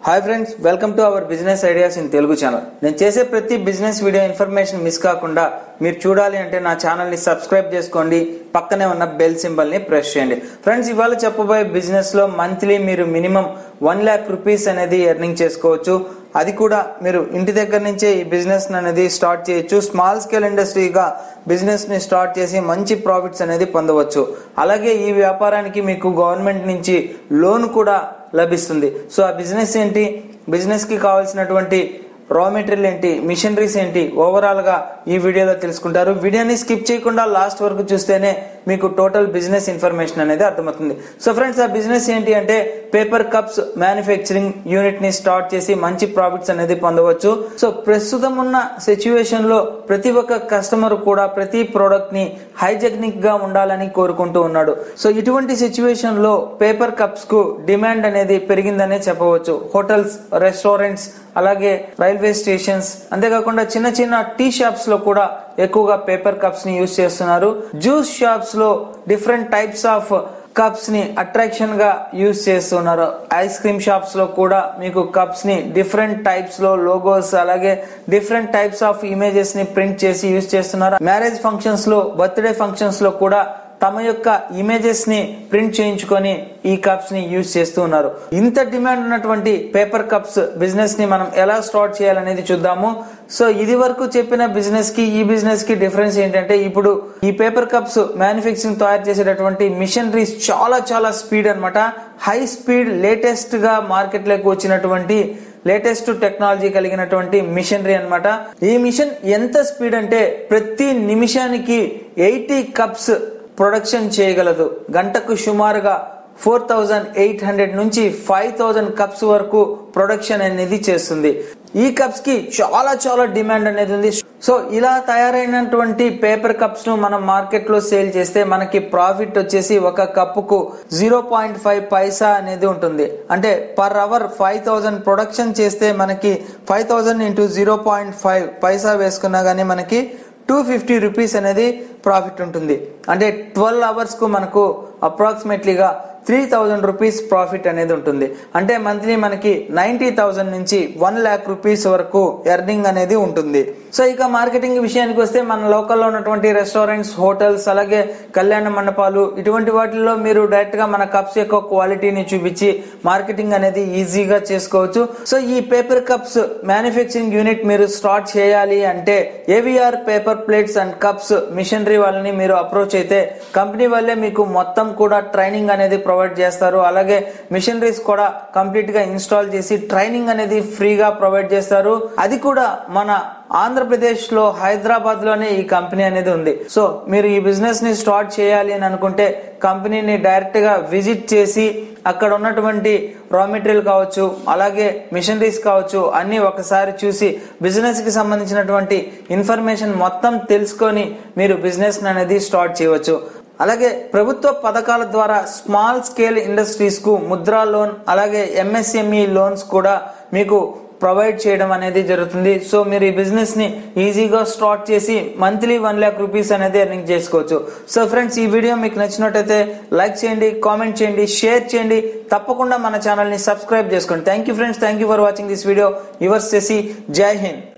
hi friends welcome to our business ideas in Telugu channel నేను చేసే ప్రతి బిజినెస్ వీడియో ఇన్ఫర్మేషన్ మిస్ కాకుండా మీరు చూడాలి అంటే నా ఛానల్ ని సబ్స్క్రైబ్ చేసుకోండి పక్కనే ఉన్న బెల్ సింబల్ ని ప్రెస్ చేయండి ఫ్రెండ్స్ ఇవాళ చెప్పబోయే బిజినెస్ లో మంత్లీ మీరు మినిమం వన్ ల్యాక్ రూపీస్ అనేది ఎర్నింగ్ చేసుకోవచ్చు అది కూడా మీరు ఇంటి దగ్గర నుంచే ఈ బిజినెస్ అనేది స్టార్ట్ చేయొచ్చు స్మాల్ స్కేల్ ఇండస్ట్రీగా బిజినెస్ ని స్టార్ట్ చేసి మంచి ప్రాఫిట్స్ అనేది పొందవచ్చు అలాగే ఈ వ్యాపారానికి మీకు గవర్నమెంట్ నుంచి లోన్ కూడా లభిస్తుంది సో ఆ బిజినెస్ ఏంటి బిజినెస్ కి కావాల్సినటువంటి రా మెటీరియల్ ఏంటి మిషనరీస్ ఏంటి ఓవరాల్ గా ఈ వీడియోలో తెలుసుకుంటారు వీడియోని స్కిప్ చేయకుండా లాస్ట్ వరకు చూస్తేనే మీకు టోటల్ బిజినెస్ ఇన్ఫర్మేషన్ అనేది అర్థమవుతుంది సో ఫ్రెండ్స్ ఆ బిజినెస్ ఏంటి అంటే పేపర్ కప్స్ మ్యానుఫ్యాక్చరింగ్ యూనిట్ ని స్టార్ట్ చేసి మంచి ప్రాఫిట్స్ అనేది పొందవచ్చు సో ప్రస్తుతం ఉన్న సిచ్యువేషన్ లో ప్రతి ఒక్క కస్టమర్ కూడా ప్రతి ప్రోడక్ట్ ని హైజెనిక్ గా ఉండాలని కోరుకుంటూ ఉన్నాడు సో ఇటువంటి సిచ్యువేషన్ లో పేపర్ కప్స్ కు డిమాండ్ అనేది పెరిగిందనే చెప్పవచ్చు హోటల్స్ రెస్టారెంట్స్ అలాగే రైల్వే స్టేషన్స్ అంతేకాకుండా చిన్న చిన్న టీ షాప్స్ లో కూడా ఎక్కువగా పేపర్ కప్స్ ని యూజ్ చేస్తున్నారు జ్యూస్ షాప్స్ లో డిఫరెంట్ టైప్స్ ఆఫ్ కప్స్ ని అట్రాక్షన్ గా యూజ్ చేస్తున్నారు ఐస్ క్రీమ్ షాప్స్ లో కూడా మీకు కప్స్ ని డిఫరెంట్ టైప్స్ లో లోగోస్ అలాగే డిఫరెంట్ టైప్స్ ఆఫ్ ఇమేజెస్ ని ప్రింట్ చేసి యూజ్ చేస్తున్నారు మ్యారేజ్ ఫంక్షన్స్ లో బర్త్డే ఫంక్షన్స్ లో కూడా తమ యొక్క ఇమేజెస్ ని ప్రింట్ చేయించుకొని ఈ కప్స్ ని యూజ్ చేస్తూ ఉన్నారు ఇంత డిమాండ్ ఉన్నటువంటి పేపర్ కప్స్ బిజినెస్ ని మనం ఎలా స్టార్ట్ చేయాలనేది చూద్దాము సో ఇది వరకు చెప్పిన బిజినెస్ కి ఈ బిజినెస్ కి డిఫరెన్స్ ఏంటంటే ఇప్పుడు ఈ పేపర్ కప్స్ మ్యానుఫ్యాక్చరింగ్ తయారు చేసేటటువంటి మిషనరీస్ చాలా చాలా స్పీడ్ అన్నమాట హై స్పీడ్ లేటెస్ట్ గా మార్కెట్ లోకి వచ్చినటువంటి లేటెస్ట్ టెక్నాలజీ కలిగినటువంటి మిషనరీ అన్నమాట ఈ మిషన్ ఎంత స్పీడ్ అంటే ప్రతి నిమిషానికి ఎయిటీ కప్స్ ప్రొడక్షన్ చేయగలదు గంటకు సుమారుగా ఫోర్ థౌజండ్ ఎయిట్ హండ్రెడ్ నుంచి ఫైవ్ థౌజండ్ కప్స్ వరకు ప్రొడక్షన్ అనేది చేస్తుంది ఈ కప్స్ కి చాలా చాలా డిమాండ్ అనేది ఉంది సో ఇలా తయారైనటువంటి పేపర్ కప్స్ ను మనం మార్కెట్ లో సేల్ చేస్తే మనకి ప్రాఫిట్ వచ్చేసి ఒక కప్పుకు జీరో పాయింట్ ఫైవ్ పైసా అనేది ఉంటుంది అంటే per hour five thousand production చేస్తే మనకి five thousand into zero point five paisa వేసుకున్నా గానీ మనకి టూ ఫిఫ్టీ రూపీస్ అనేది ప్రాఫిట్ ఉంటుంది అంటే ట్వెల్వ్ అవర్స్ కు మనకు అప్రాక్సిమేట్లీగా త్రీ థౌజండ్ రూపీస్ ప్రాఫిట్ అనేది ఉంటుంది అంటే మంత్లీ మనకి నైన్టీ థౌజండ్ నుంచి వన్ ల్యాక్ రూపీస్ వరకు ఎర్నింగ్ అనేది ఉంటుంది సో ఇక మార్కెటింగ్ విషయానికి వస్తే మన లోకల్లో ఉన్నటువంటి రెస్టారెంట్స్ హోటల్స్ అలాగే కళ్యాణ మండపాలు ఇటువంటి వాటిల్లో మీరు డైరెక్ట్ గా మన కప్స్ యొక్క క్వాలిటీని చూపించి మార్కెటింగ్ అనేది ఈజీగా చేసుకోవచ్చు సో ఈ పేపర్ కప్స్ మ్యానుఫ్యాక్చరింగ్ యూనిట్ మీరు స్టార్ట్ చేయాలి అంటే AVR paper plates and cups machinery వాళ్ళని మీరు అప్రోచ్ అయితే కంపెనీ వాళ్ళే మీకు మొత్తం కూడా ట్రైనింగ్ అనేది ప్రొవైడ్ చేస్తారు అలాగే మిషనరీస్ కూడా కంప్లీట్ గా ఇన్స్టాల్ చేసి ట్రైనింగ్ అనేది ఫ్రీగా ప్రొవైడ్ చేస్తారు అది కూడా మన ఆంధ్రప్రదేశ్ లో హైదరాబాద్ లోనే ఈ కంపెనీ అనేది ఉంది సో మీరు ఈ బిజినెస్ ని స్టార్ట్ చేయాలి అని అనుకుంటే కంపెనీని డైరెక్ట్ గా విజిట్ చేసి అక్కడ ఉన్నటువంటి రా మెటీరియల్ కావచ్చు అలాగే మిషనరీస్ కావచ్చు అన్ని ఒకసారి చూసి బిజినెస్ కి సంబంధించినటువంటి ఇన్ఫర్మేషన్ మొత్తం తెలుసుకొని మీరు బిజినెస్ అనేది స్టార్ట్ చేయవచ్చు అలాగే ప్రభుత్వ పథకాల ద్వారా స్మాల్ స్కేల్ ఇండస్ట్రీస్ కు ముద్రా లోన్ అలాగే ఎంఎస్ఎంఈ లోన్స్ కూడా మీకు ప్రొవైడ్ చేయడం అనేది జరుగుతుంది సో మీరు ఈ బిజినెస్ ని ఈజీగా స్టార్ట్ చేసి మంత్లీ వన్ ల్యాక్ రూపీస్ అనేది ఎర్నింగ్ చేసుకోవచ్చు సో ఫ్రెండ్స్ ఈ వీడియో మీకు నచ్చినట్టయితే లైక్ చేయండి కామెంట్ చేయండి షేర్ చేయండి తప్పకుండా మన ఛానల్ ని సబ్స్క్రైబ్ చేసుకోండి thank you friends thank you for watching this video యువర్స్ చేసి జై హింద్